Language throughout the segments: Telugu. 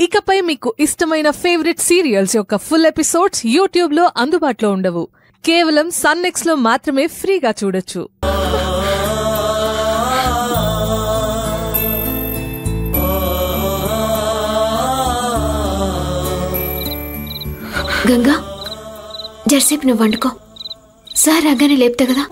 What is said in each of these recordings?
ఇకపై మీకు ఇష్టమైన ఫేవరెట్ సీరియల్స్ యొక్క ఫుల్ ఎపిసోడ్స్ యూట్యూబ్ లో అందుబాటులో ఉండవు కేవలం సన్నెక్స్ లో మాత్రమే ఫ్రీగా చూడొచ్చు గంగా జర్సేపు నువ్వు వండుకో సార్ రాగానే లేపుతా కదా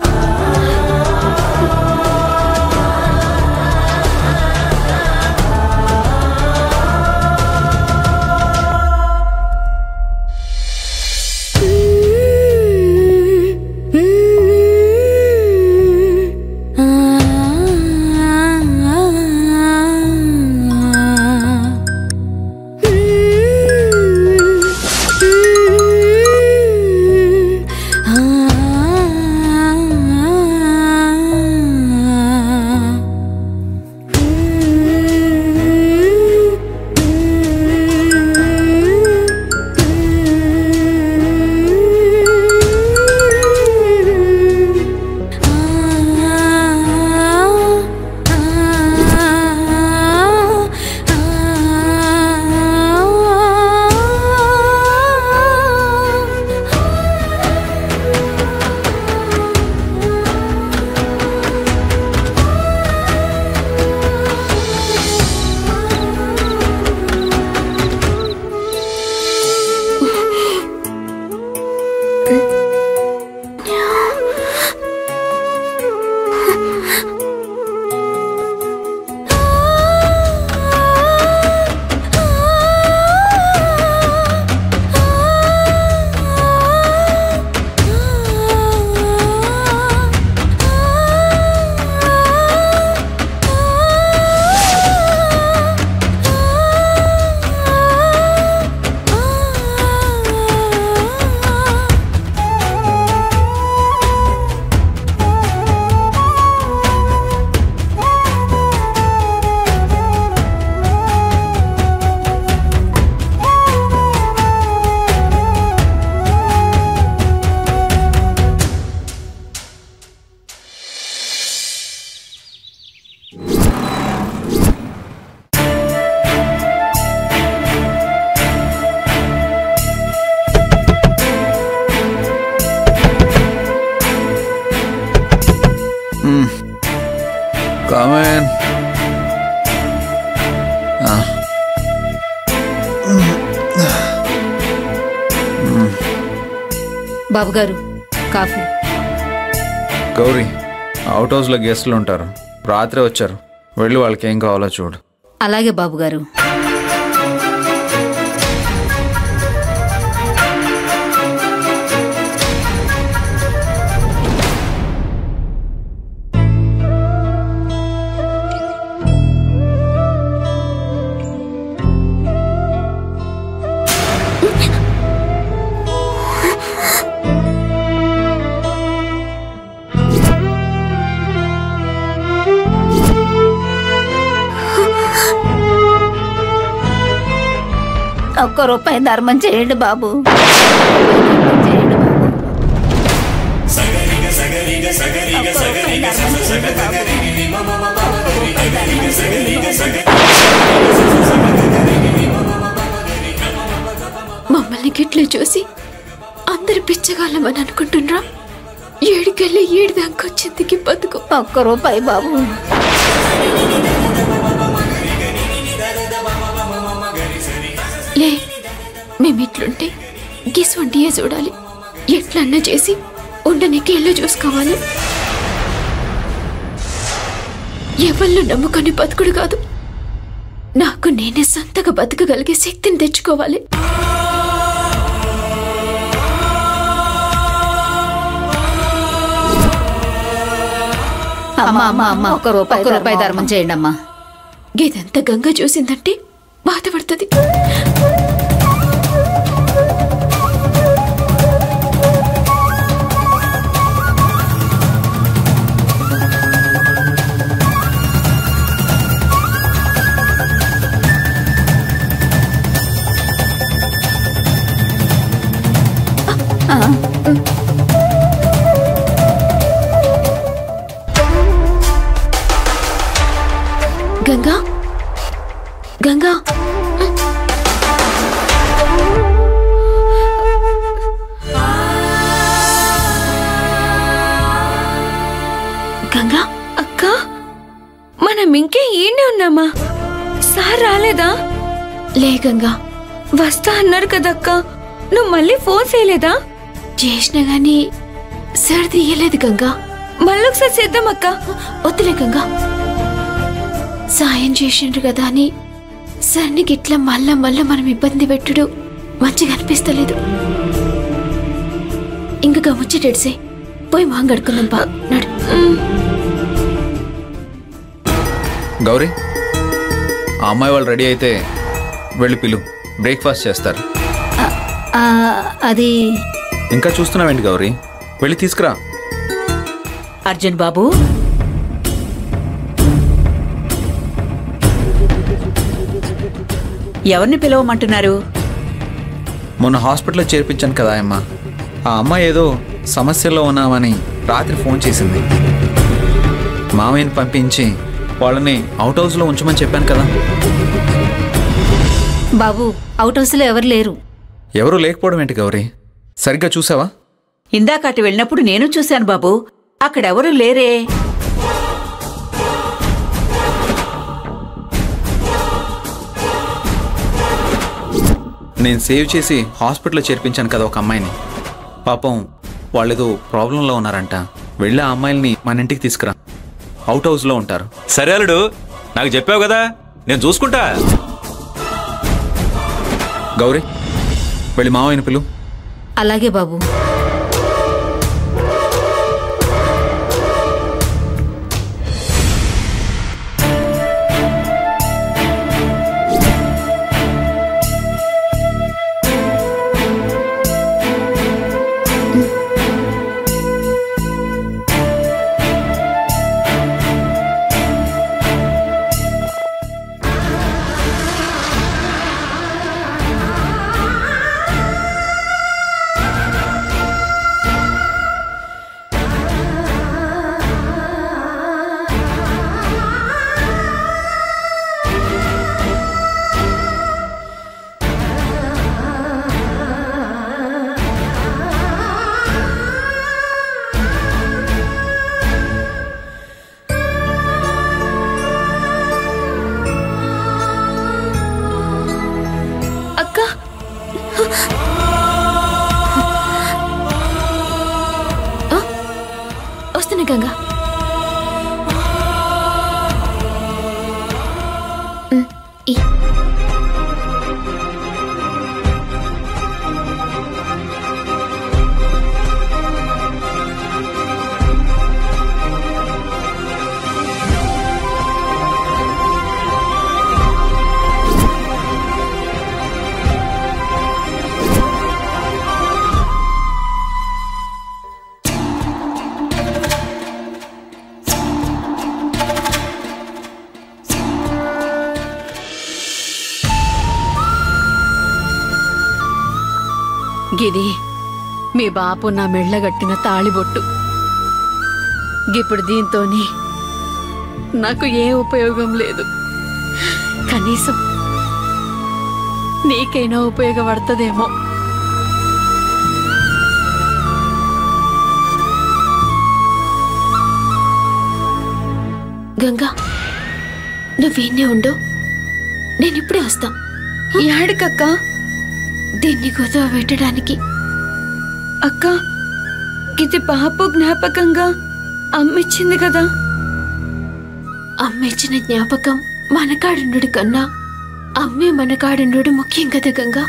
Come in. బాబుగారు కాఫీ గౌరీ అవుట్ హౌస్లో గెస్ట్లు ఉంటారు రాత్రి వచ్చారు వెళ్ళి వాళ్ళకి ఏం కావాలో చూడు అలాగే బాబుగారు ఒక్క రూపాయి ధర్మం చేయండి బాబు చేయండి బాబు. ఒక్క రూపాయి ధర్మం చేయండి బాబు. మమ్మల్ని గిట్ల చూసి అందరు పిచ్చగాళ్ళమని అనుకుంటున్నారా ఏడుకెళ్ళి ఏడు దాకా వచ్చిందికి బతుకు ఒక్క రూపాయి బాబు లే మేమిట్లుంటే గిస్ వంటియే చూడాలి ఎట్లన్నా చేసి ఉండనికి ఇల్లు చూసుకోవాలి ఎవళ్ళు నమ్ముకొని బతుకుడు కాదు నాకు నేనే సొంతగా బతకగలిగే శక్తిని తెచ్చుకోవాలి అమ్మా అమ్మా అమ్మా ఒక్క రూపాయి ఒక్క రూపాయి ధర్మం చేయండి అమ్మా గేదంతా గంగ చూసిందంటే బాధపడుతుంది గంగా గంగా లే గంగా వస్తా అన్నారు కదక్క నువ్వు మళ్ళీ ఫోన్ చేయలేదా చేసినా గాని సార్ తీయలేదు గంగా మళ్ళొకసారి చేద్దాం అక్క వద్దులే గంగా సాయం చేసిండ్రు కదా అని సార్ని గిట్లా మళ్ళా మళ్ళా మనం ఇబ్బంది పెట్టుడు మంచిగా అనిపిస్తలేదు ఇంకా ముచ్చటెడిసే పోయి మొహం కడుకుందాం పా నడు గౌరీ ఆ అమ్మాయి వాళ్ళు రెడీ అయితే వెళ్ళి పిలు బ్రేక్ఫాస్ట్ చేస్తారు ఆ, అది ఇంకా చూస్తున్నావేంటి గౌరీ వెళ్ళి తీసుకురా అర్జున్ బాబు ఎవరిని పిలవమంటున్నారు మొన్న హాస్పిటల్లో చేర్పించాను కదా అమ్మ ఆ అమ్మాయి ఏదో సమస్యలో ఉన్నామని రాత్రి ఫోన్ చేసింది మామయ్యని పంపించి వాళ్ళని అవుట్ హౌస్లో ఉంచమని చెప్పాను కదా బాబు అవుట్ హౌస్లో ఎవరు లేరు ఎవరూ లేకపోవడం ఏంటి గౌరీ సరిగ్గా చూసావా ఇందాక అటు వెళ్ళినప్పుడు నేను చూశాను బాబు అక్కడెవరూ లేరే నేను సేవ్ చేసి హాస్పిటల్లో చేర్పించాను కదా ఒక అమ్మాయిని పాపం వాళ్ళేదో ప్రాబ్లంలో ఉన్నారంట వెళ్ళి ఆ అమ్మాయిల్ని మన ఇంటికి తీసుకురా అవుట్ హౌస్లో ఉంటారు సరే అల్లుడు నాకు చెప్పావు కదా నేను చూసుకుంటా గౌరీ వెళ్ళి మావయ్యని పిలు అలాగే బాబు అక్క ఆ, వస్తున్నా గంగా ఉమ్, ఈ. గిది మీ బాపు నా మెళ్ళగట్టిన తాళిబొట్టు ఇప్పుడు దీంతోని నాకు ఏ ఉపయోగం లేదు కనీసం నీకైనా ఉపయోగపడుతుందేమో గంగా నువ్వేనే ఉండు నేను ఇప్పుడే వస్తా యాడికక్క దీన్ని కుదువ పెట్టడానికి అక్క ఇది బాపు జ్ఞాపకంగా అమ్మిచ్చింది కదా అమ్మ ఇచ్చిన జ్ఞాపకం మనకాడుండు కన్నా అమ్మే మనకాడుండు ముఖ్యం కదా గంగా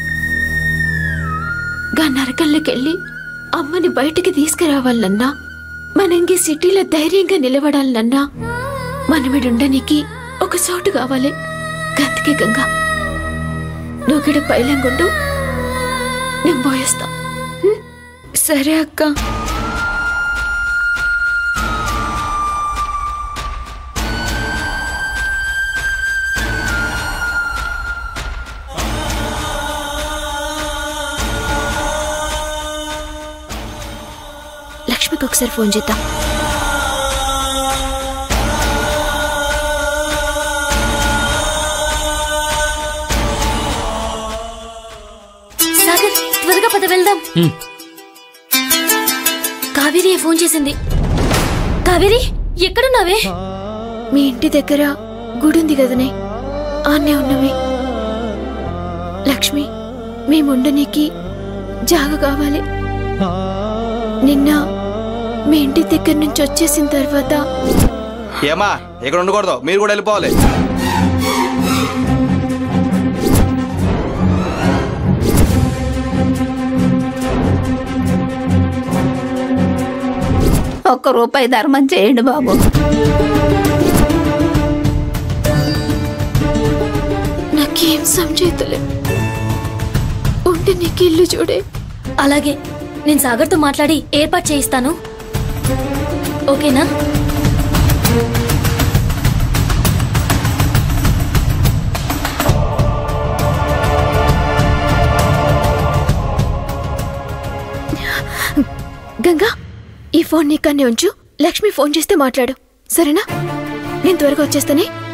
గా నరకల్లోకెళ్ళి అమ్మని బయటికి తీసుకురావాలన్నా మనంగి సిటీలో ధైర్యంగా నిలబడాలన్నా మనమిడుండనికి ఒక చోటు కావాలి గంతకే గంగా నువ్వుగిడ పైలంగుండు నేను పోయేస్తా సరే అక్క లక్ష్మికి ఒకసారి ఫోన్ చేద్దాం సాగర్ త్వరగా పద వెళ్దాం కావేరి ఫోన్ చేసింది కావేరి ఎక్కడున్నావే మీ ఇంటి దగ్గర గుడి ఉంది కదనే ఆన్నే ఉన్నవి మేముండనీకి జాగ కావాలి నిన్న మీ ఇంటి దగ్గర నుంచి వచ్చేసిన తర్వాత ఏమా ఇక్కడ ఉండకూడదు మీరు కూడా వెళ్ళిపోవాలి ఒక్క రూపాయి ధర్మం చేయండి బాబు నాకేం సంచేతలే ఉంటే నీకు ఇల్లు చూడే అలాగే నేను సాగర్తో మాట్లాడి ఏర్పాటు చేయిస్తాను ఓకేనా గంగా ఈ ఫోన్ నీకన్నే ఉంచు లక్ష్మి ఫోన్ చేస్తే మాట్లాడు సరేనా నేను త్వరగా వచ్చేస్తానే